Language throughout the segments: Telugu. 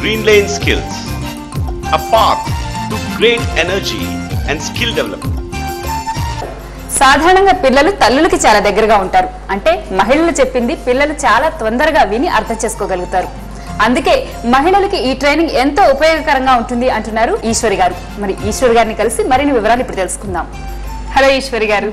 Green Lane Skills, a path to great energy and skill development. సాధారణంగా పిల్లలు తల్లులకి చాలా దగ్గరగా ఉంటారు అంటే మహిళలు చెప్పింది పిల్లలు చాలా తొందరగా విని అర్థం చేసుకోగలుగుతారు అందుకే మహిళలకి ఈ ట్రైనింగ్ ఎంతో ఉపయోగకరంగా ఉంటుంది అంటున్నారు ఈశ్వరి గారు మరి ఈశ్వరి గారిని కలిసి మరిన్ని వివరాలు ఇప్పుడు తెలుసుకుందాం హలో ఈశ్వరి గారు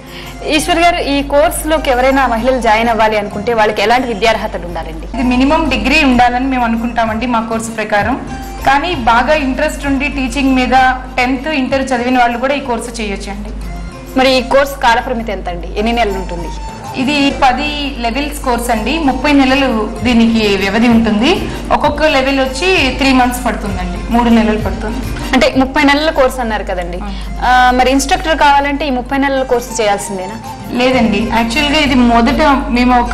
ఈశ్వరి గారు ఈ కోర్సులోకి ఎవరైనా మహిళలు జాయిన్ అవ్వాలి అనుకుంటే వాళ్ళకి ఎలాంటి విద్యార్హతలు ఉండాలండి ఇది మినిమం డిగ్రీ ఉండాలని మేము అనుకుంటామండి మా కోర్సు ప్రకారం కానీ బాగా ఇంట్రెస్ట్ ఉండి టీచింగ్ మీద టెన్త్ ఇంటర్ చదివిన వాళ్ళు కూడా ఈ కోర్సు చేయొచ్చండి మరి ఈ కోర్సు కాలపరిమితి ఎంత అండి ఎన్ని నెలలు ఉంటుంది ఇది పది లెవెల్స్ కోర్స్ అండి ముప్పై నెలలు దీనికి వ్యవధి ఉంటుంది ఒక్కొక్క లెవెల్ వచ్చి త్రీ మంత్స్ పడుతుందండి మూడు నెలలు పడుతుంది అంటే ముప్పై నెలల కోర్సు అన్నారు కదండి ఆ, మరి ఇన్స్ట్రక్టర్ కావాలంటే ఈ ముప్పై నెలల కోర్సు చేయాల్సిందేనా లేదండి యాక్చువల్గా ఇది మొదట మేము ఒక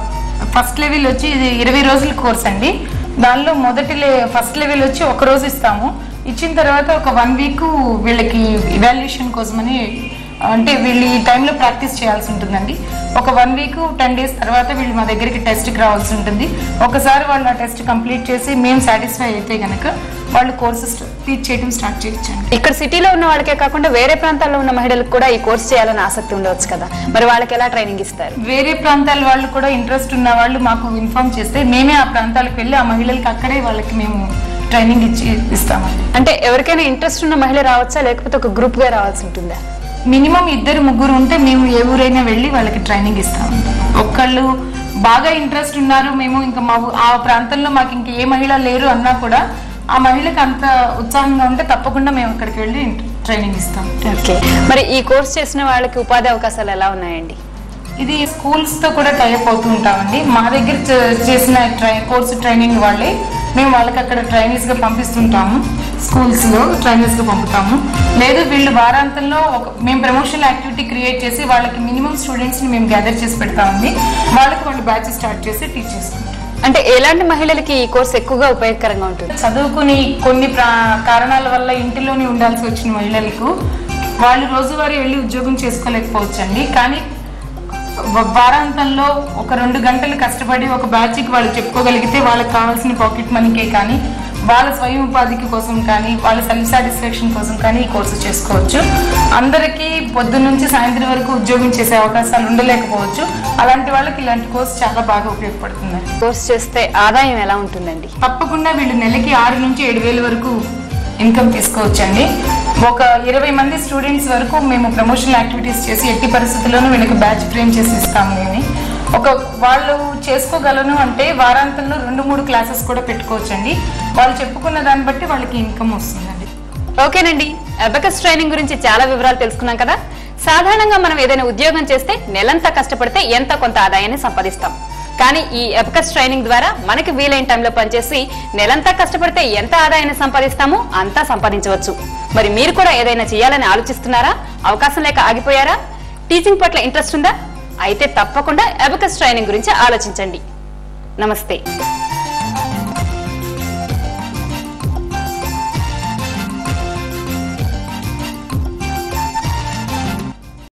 ఫస్ట్ లెవెల్ వచ్చి ఇది ఇరవై రోజుల కోర్స్ అండి దానిలో మొదటి లే ఫస్ట్ లెవెల్ వచ్చి ఒక రోజు ఇస్తాము ఇచ్చిన తర్వాత ఒక వన్ వీక్ వీళ్ళకి ఇవాల్యుయేషన్ కోసమని అంటే వీళ్ళు ఈ టైంలో ప్రాక్టీస్ చేయాల్సి ఉంటుందండి ఒక వన్ వీక్ టెన్ డేస్ తర్వాత వీళ్ళు మా దగ్గరికి టెస్ట్కి రావాల్సి ఉంటుంది ఒకసారి వాళ్ళు ఆ టెస్ట్ కంప్లీట్ చేసి మేము సాటిస్ఫై అయితే కనుక వాళ్ళు కోర్సెస్ టీచ్ చేయడం స్టార్ట్ చేయొచ్చండి ఇక్కడ సిటీలో ఉన్న వాళ్ళకే కాకుండా వేరే ప్రాంతాల్లో ఉన్న మహిళలకు కూడా ఈ కోర్సు చేయాలని ఆసక్తి ఉండవచ్చు కదా మరి వాళ్ళకి ఎలా ట్రైనింగ్ ఇస్తారు వేరే ప్రాంతాల వాళ్ళు కూడా ఇంట్రెస్ట్ ఉన్న వాళ్ళు మాకు ఇన్ఫార్మ్ చేస్తే మేమే ఆ ప్రాంతాలకు వెళ్ళి ఆ మహిళలకు అక్కడే వాళ్ళకి మేము ట్రైనింగ్ ఇచ్చి ఇస్తామండి అంటే ఎవరికైనా ఇంట్రెస్ట్ ఉన్న మహిళ రావచ్చా లేకపోతే ఒక గ్రూప్ గా రావాల్సి ఉంటుందా మినిమం ఇద్దరు ముగ్గురు ఉంటే మేము ఏ ఊరైనా వెళ్ళి వాళ్ళకి ట్రైనింగ్ ఇస్తామండి ఒక్కళ్ళు బాగా ఇంట్రెస్ట్ ఉన్నారు మేము ఇంకా మా ఊ- ఆ ప్రాంతంలో మాకు ఇంక ఏ మహిళ లేరు అన్నా కూడా ఆ మహిళకి అంత ఉత్సాహంగా ఉంటే తప్పకుండా మేము అక్కడికి వెళ్ళి ట్రైనింగ్ ఇస్తాం ఓకే మరి ఈ కోర్స్ చేసిన వాళ్ళకి ఉపాధి అవకాశాలు ఎలా ఉన్నాయండి ఇది స్కూల్స్ తో కూడా టైప్ అవుతూ ఉంటామండి మా దగ్గర చే- చేసిన ట్రై కోర్సు ట్రైనింగ్ వాళ్ళే మేము వాళ్ళకి అక్కడ ట్రైనర్స్ గా పంపిస్తుంటాము స్కూల్స్ లో ట్రైనర్స్ గా పంపుతాము లేదు వీళ్ళు వారాంతంలో ఒక మేము ప్రమోషనల్ యాక్టివిటీ క్రియేట్ చేసి వాళ్ళకి మినిమం స్టూడెంట్స్ ని మేము గ్యాదర్ చేసి పెడతామండి వాళ్ళకి వాళ్ళు బ్యాచ్ స్టార్ట్ చేసి టీచ్ చేసుకుంటాం అంటే ఎలాంటి మహిళలకి ఈ కోర్స్ ఎక్కువగా ఉపయోగకరంగా ఉంటుంది చదువుకుని కొన్ని ప్రా- కారణాల వల్ల ఇంటిలోనే ఉండాల్సి వచ్చిన మహిళలకు వాళ్ళు రోజువారీ వెళ్ళి ఉద్యోగం చేసుకోలేకపోవచ్చండి కానీ వ- వారాంతంలో ఒక రెండు గంటలు కష్టపడి ఒక బ్యాచ్కి వాళ్ళు చెప్పుకోగలిగితే వాళ్ళకి కావాల్సిన పాకెట్ మనీకే కానీ వాళ్ళ స్వయం ఉపాధికి కోసం కానీ వాళ్ళ సెల్ఫ్ సాటిస్ఫాక్షన్ కోసం కానీ ఈ కోర్సు చేసుకోవచ్చు అందరికీ పొద్దున్న నుంచి సాయంత్రం వరకు ఉద్యోగం చేసే అవకాశాలు ఉండలేకపోవచ్చు అలాంటి వాళ్ళకి ఇలాంటి కోర్సు చాలా బాగా ఉపయోగపడుతుందండి కోర్స్ చేస్తే ఆదాయం ఎలా ఉంటుందండి తప్పకుండా వీళ్ళు నెలకి ఆరు నుంచి ఏడు వేల వరకు ఇన్కమ్ తీసుకోవచ్చండి ఒక ఇరవై మంది స్టూడెంట్స్ వరకు మేము ప్రమోషనల్ యాక్టివిటీస్ చేసి ఎట్టి పరిస్థితుల్లోనూ వీళ్ళకి బ్యాచ్ ఫ్రేమ్ చేసి ఇస్తాము మేము ఒక వాళ్ళు చేసుకోగలను అంటే వారాంతంలో రెండు మూడు క్లాసెస్ కూడా పెట్టుకోవచ్చండి వాళ్ళు చెప్పుకున్న దాన్ని బట్టి వాళ్ళకి ఇన్కమ్ వస్తుందండి ఓకేనండి అబకస్ ట్రైనింగ్ గురించి చాలా వివరాలు తెలుసుకున్నాం కదా సాధారణంగా మనం ఏదైనా ఉద్యోగం చేస్తే నెలంతా కష్టపడితే ఎంత కొంత ఆదాయాన్ని సంపాదిస్తాం కానీ ఈ అబకస్ ట్రైనింగ్ ద్వారా మనకి వీలైన టైంలో పనిచేసి నెలంతా కష్టపడితే ఎంత ఆదాయాన్ని సంపాదిస్తామో అంతా సంపాదించవచ్చు మరి మీరు కూడా ఏదైనా చేయాలని ఆలోచిస్తున్నారా అవకాశం లేక ఆగిపోయారా టీచింగ్ పట్ల ఇంట్రెస్ట్ ఉందా అయితే తప్పకుండా అబకస్ ట్రైనింగ్ గురించి ఆలోచించండి నమస్తే